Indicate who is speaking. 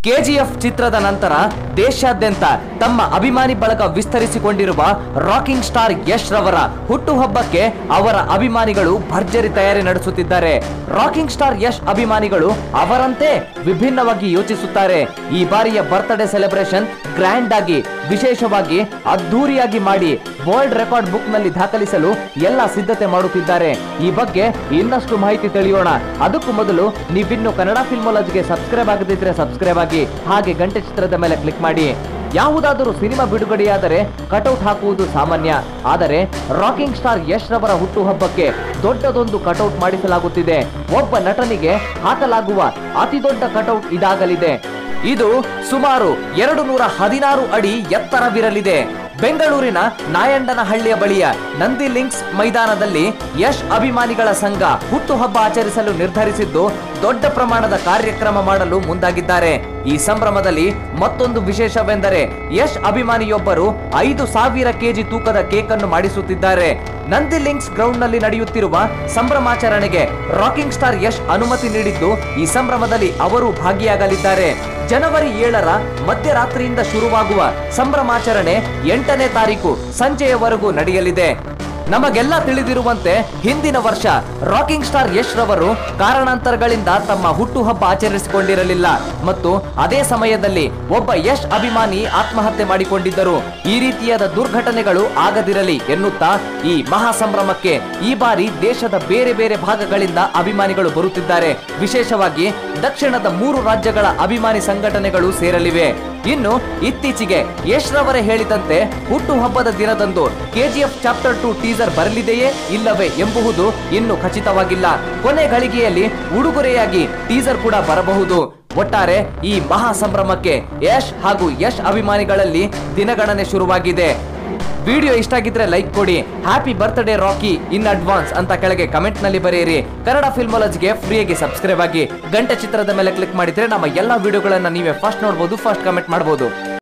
Speaker 1: KGF ಚಿತ್ರದ ನಂತರ ದೇಶಾದ್ಯಂತ ತಮ್ಮ ಅಭಿಮಾನಿ ಬಳಗ ವಿಸ್ತರಿಸಿಕೊಂಡಿರುವ ರಾಕಿಂಗ್ ಸ್ಟಾರ್ ಯಶ್ ರವರ ಹುಟ್ಟುಹಬ್ಬಕ್ಕೆ ಅವರ ಅಭಿಮಾನಿಗಳು ಭರ್ಜರಿ ತಯಾರಿ ನಡೆಸುತ್ತಿದ್ದಾರೆ ರಾಕಿಂಗ್ ಸ್ಟಾರ್ ಯಶ್ ಅಭಿಮಾನಿಗಳು ಅವರಂತೆ ವಿಭಿನ್ನವಾಗಿ ಯೋಚಿಸುತ್ತಾರೆ ಈ ಬಾರಿಯ ಬರ್ತ್ಡೇ ಸೆಲೆಬ್ರೇಷನ್ ಗ್ರ್ಯಾಂಡ್ ಆಗಿ ವಿಶೇಷವಾಗಿ ಅದ್ಧೂರಿಯಾಗಿ ಮಾಡಿ ವರ್ಲ್ಡ್ ರೆಕಾರ್ಡ್ ಬುಕ್ ನಲ್ಲಿ ದಾಖಲಿಸಲು ಎಲ್ಲ ಸಿದ್ಧತೆ ಮಾಡುತ್ತಿದ್ದಾರೆ ಈ ಬಗ್ಗೆ ಇನ್ನಷ್ಟು ಮಾಹಿತಿ ತಿಳಿಯೋಣ ಅದಕ್ಕೂ ಮೊದಲು ನೀವಿನ್ನು ಕನ್ನಡ ಫಿಲ್ಮಾಲಜಿಗೆ ಸಬ್ಸ್ಕ್ರೈಬ್ ಆಗದಿದ್ರೆ ಸಬ್ಸ್ಕ್ರೈಬ್ ಆಗಿ ಹಾಗೆ ಗಂಟೆ ಚಿತ್ರದ ಮೇಲೆ ಕ್ಲಿಕ್ ಮಾಡಿ ಯಾವುದಾದರೂ ಸಿನಿಮಾ ಬಿಡುಗಡೆಯಾದರೆ ಕಟೌಟ್ ಹಾಕುವುದು ಸಾಮಾನ್ಯ ಆದರೆ ರಾಕಿಂಗ್ ಸ್ಟಾರ್ ಯಶ್ ರವರ ಹುಟ್ಟುಹಬ್ಬಕ್ಕೆ ದೊಡ್ಡದೊಂದು ಕಟೌಟ್ ಮಾಡಿಸಲಾಗುತ್ತಿದೆ ಒಬ್ಬ ನಟನಿಗೆ ಹಾಕಲಾಗುವ ಅತಿ ದೊಡ್ಡ ಕಟೌಟ್ ಇದಾಗಲಿದೆ ಇದು ಸುಮಾರು ಎರಡು ನೂರ ಹದಿನಾರು ಅಡಿ ಎತ್ತರವಿರಲಿದೆ ಬೆಂಗಳೂರಿನ ನಾಯಂಡನಹಳ್ಳಿಯ ಬಳಿಯ ನಂದಿ ಲಿಂಕ್ಸ್ ಮೈದಾನದಲ್ಲಿ ಯಶ್ ಅಭಿಮಾನಿಗಳ ಸಂಘ ಹುಟ್ಟುಹಬ್ಬ ಆಚರಿಸಲು ನಿರ್ಧರಿಸಿದ್ದು ದೊಡ್ಡ ಪ್ರಮಾಣದ ಕಾರ್ಯಕ್ರಮ ಮಾಡಲು ಮುಂದಾಗಿದ್ದಾರೆ ಈ ಸಂಭ್ರಮದಲ್ಲಿ ಮತ್ತೊಂದು ವಿಶೇಷವೆಂದರೆ ಯಶ್ ಅಭಿಮಾನಿಯೊಬ್ಬರು ಐದು ಸಾವಿರ ಕೆಜಿ ತೂಕದ ಕೇಕ್ ಅನ್ನು ಮಾಡಿಸುತ್ತಿದ್ದಾರೆ ನಂದಿ ಲಿಂಕ್ಸ್ ಗ್ರೌಂಡ್ ನಲ್ಲಿ ನಡೆಯುತ್ತಿರುವ ಸಂಭ್ರಮಾಚರಣೆಗೆ ರಾಕಿಂಗ್ ಸ್ಟಾರ್ ಯಶ್ ಅನುಮತಿ ನೀಡಿದ್ದು ಈ ಸಂಭ್ರಮದಲ್ಲಿ ಅವರು ಭಾಗಿಯಾಗಲಿದ್ದಾರೆ ಜನವರಿ ಏಳರ ಮಧ್ಯರಾತ್ರಿಯಿಂದ ಶುರುವಾಗುವ ಸಂಭ್ರಮಾಚರಣೆ ಎಂಟನೇ ತಾರೀಕು ಸಂಜೆಯವರೆಗೂ ನಡೆಯಲಿದೆ ನಮಗೆಲ್ಲ ತಿಳಿದಿರುವಂತೆ ಹಿಂದಿನ ವರ್ಷ ರಾಕಿಂಗ್ ಸ್ಟಾರ್ ಯಶ್ ರವರು ಕಾರಣಾಂತರಗಳಿಂದ ತಮ್ಮ ಹುಟ್ಟುಹಬ್ಬ ಆಚರಿಸಿಕೊಂಡಿರಲಿಲ್ಲ ಮತ್ತು ಅದೇ ಸಮಯದಲ್ಲಿ ಒಬ್ಬ ಯಶ್ ಅಭಿಮಾನಿ ಆತ್ಮಹತ್ಯೆ ಮಾಡಿಕೊಂಡಿದ್ದರು ಈ ರೀತಿಯಾದ ದುರ್ಘಟನೆಗಳು ಆಗದಿರಲಿ ಎನ್ನುತ್ತಾ ಈ ಮಹಾ ಸಂಭ್ರಮಕ್ಕೆ ಈ ಬಾರಿ ದೇಶದ ಬೇರೆ ಬೇರೆ ಭಾಗಗಳಿಂದ ಅಭಿಮಾನಿಗಳು ಬರುತ್ತಿದ್ದಾರೆ ವಿಶೇಷವಾಗಿ ದಕ್ಷಿಣದ ಮೂರು ರಾಜ್ಯಗಳ ಅಭಿಮಾನಿ ಸಂಘಟನೆಗಳು ಸೇರಲಿವೆ ಇನ್ನು ಇತ್ತೀಚೆಗೆ ಯಶ್ ರವರೇ ಹೇಳಿದಂತೆ ಹುಟ್ಟುಹಬ್ಬದ ದಿನದಂದು ಕೆಜಿಎಫ್ ಚಾಪ್ಟರ್ ಟು ಟೀಸರ್ ಬರಲಿದೆಯೇ ಇಲ್ಲವೇ ಎಂಬುದು ಇನ್ನು ಖಚಿತವಾಗಿಲ್ಲ ಕೊನೆ ಗಳಿಗೆಯಲ್ಲಿ ಉಡುಗೊರೆಯಾಗಿ ಟೀಸರ್ ಕೂಡ ಬರಬಹುದು ಒಟ್ಟಾರೆ ಈ ಮಹಾ ಸಂಭ್ರಮಕ್ಕೆ ಯಶ್ ಹಾಗೂ ಯಶ್ ಅಭಿಮಾನಿಗಳಲ್ಲಿ ದಿನಗಣನೆ ಶುರುವಾಗಿದೆ ವಿಡಿಯೋ ಇಷ್ಟ ಆಗಿದ್ರೆ ಲೈಕ್ ಕೊಡಿ happy birthday Rocky in advance ಅಂತ ಕೆಳಗೆ ಕಮೆಂಟ್ ನಲ್ಲಿ ಬರೆಯಿರಿ ಕನ್ನಡ ಫಿಲ್ಮಾಲಜಿಗೆ ಫ್ರೀಯಾಗಿ ಸಬ್ಸ್ಕ್ರೈಬ್ ಆಗಿ ಗಂಟೆ ಚಿತ್ರದ ಮೇಲೆ ಕ್ಲಿಕ್ ಮಾಡಿದ್ರೆ ನಮ್ಮ ಎಲ್ಲಾ ವಿಡಿಯೋಗಳನ್ನ ನೀವೇ ಫಸ್ಟ್ ನೋಡಬಹುದು ಫಸ್ಟ್ ಕಮೆಂಟ್ ಮಾಡಬಹುದು